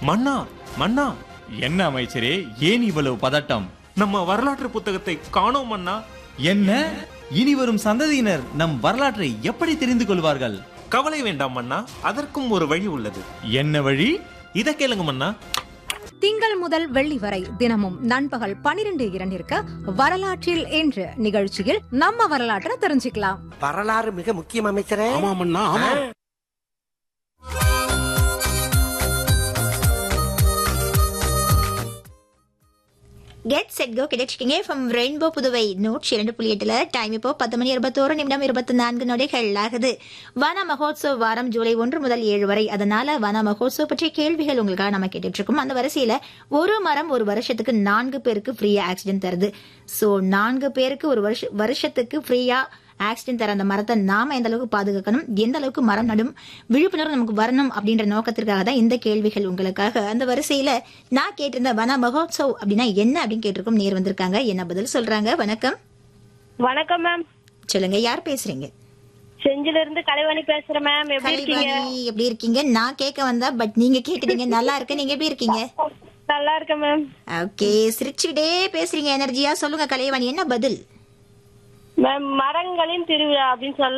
மன்னா மன்னா என்ன அமைச்சரே ஏன் இவ்வளவு பதட்டம் நம்ம வரலாற்று புத்தகத்தை காணோம் மன்னா என்ன இனி வரும் சந்ததியினர் நம் வரலாற்றை எப்படி தெரிந்து கொள்வார்கள் கவலை வேண்டாம் மன்னா அதற்கும் ஒரு வழி உள்ளது என்ன வழி இத கேளுங்க மன்னா திங்கள் முதல் வெள்ளி வரை தினமும் நண்பகல் பனிரெண்டு இரண்டிற்கு வரலாற்றில் என்று நிகழ்ச்சியில் நம்ம வரலாற்றை தெரிஞ்சுக்கலாம் வரலாறு மிக முக்கியம் அமைச்சரே ஆமாமண்ணா ஆமா கெட் செட் கோ கிடைச்சிக்கிங்க ஃப்ரம் ரெயின்போ புதுவை நூற்றி இரண்டு புள்ளி எட்டுல டைம் இப்போ பத்து மணி இருபத்தோரு நிமிடம் இருபத்தி நான்கு நொடிகள் ஆகுது வன மகோத்சவ் வாரம் ஜூலை ஒன்று முதல் ஏழு வரை அதனால வன மகோத்சவ் பற்றிய கேள்விகள் உங்களுக்காக நம்ம கேட்டுட்டு இருக்கோம் அந்த வரிசையில ஒரு மரம் ஒரு வருஷத்துக்கு நான்கு பேருக்கு ஃப்ரீயா ஆக்சிடென்ட் தருது சோ நான்கு பேருக்கு ஒரு வருஷ வருஷத்துக்கு ஃப்ரீயா ஆக்சிடென்ட் தர அந்த மரத்தை நாம எந்த அளவுக்கு பாதுகாக்கணும் எந்த அளவுக்கு மரம் நடும் விழிப்புணர்வு நமக்கு வரணும் அப்படின்ற நோக்கத்திற்காக தான் இந்த கேள்விகள் உங்களுக்காக அந்த வரிசையில நான் கேட்டிருந்த வன மகோத்சவ் அப்படின்னா என்ன அப்படின்னு கேட்டிருக்கோம் நேர் வந்திருக்காங்க என்ன பதில் சொல்றாங்க வணக்கம் வணக்கம் மேம் சொல்லுங்க யார் பேசுறீங்க செஞ்சில இருந்து கலைவாணி பேசுறேன் மேம் எப்படி இருக்கீங்க கலைவாணி எப்படி இருக்கீங்க நான் கேட்க வந்தா பட் நீங்க கேட்டுட்டீங்க நல்லா இருக்கு நீங்க எப்படி இருக்கீங்க நல்லா இருக்கேன் மேம் ஓகே சிரிச்சுக்கிட்டே பேசுறீங்க எனர்ஜியா சொல்லுங்க கலைவாணி என்ன பதில் மேம் மரங்களின் திருவிழா அப்படின்னு சொல்ல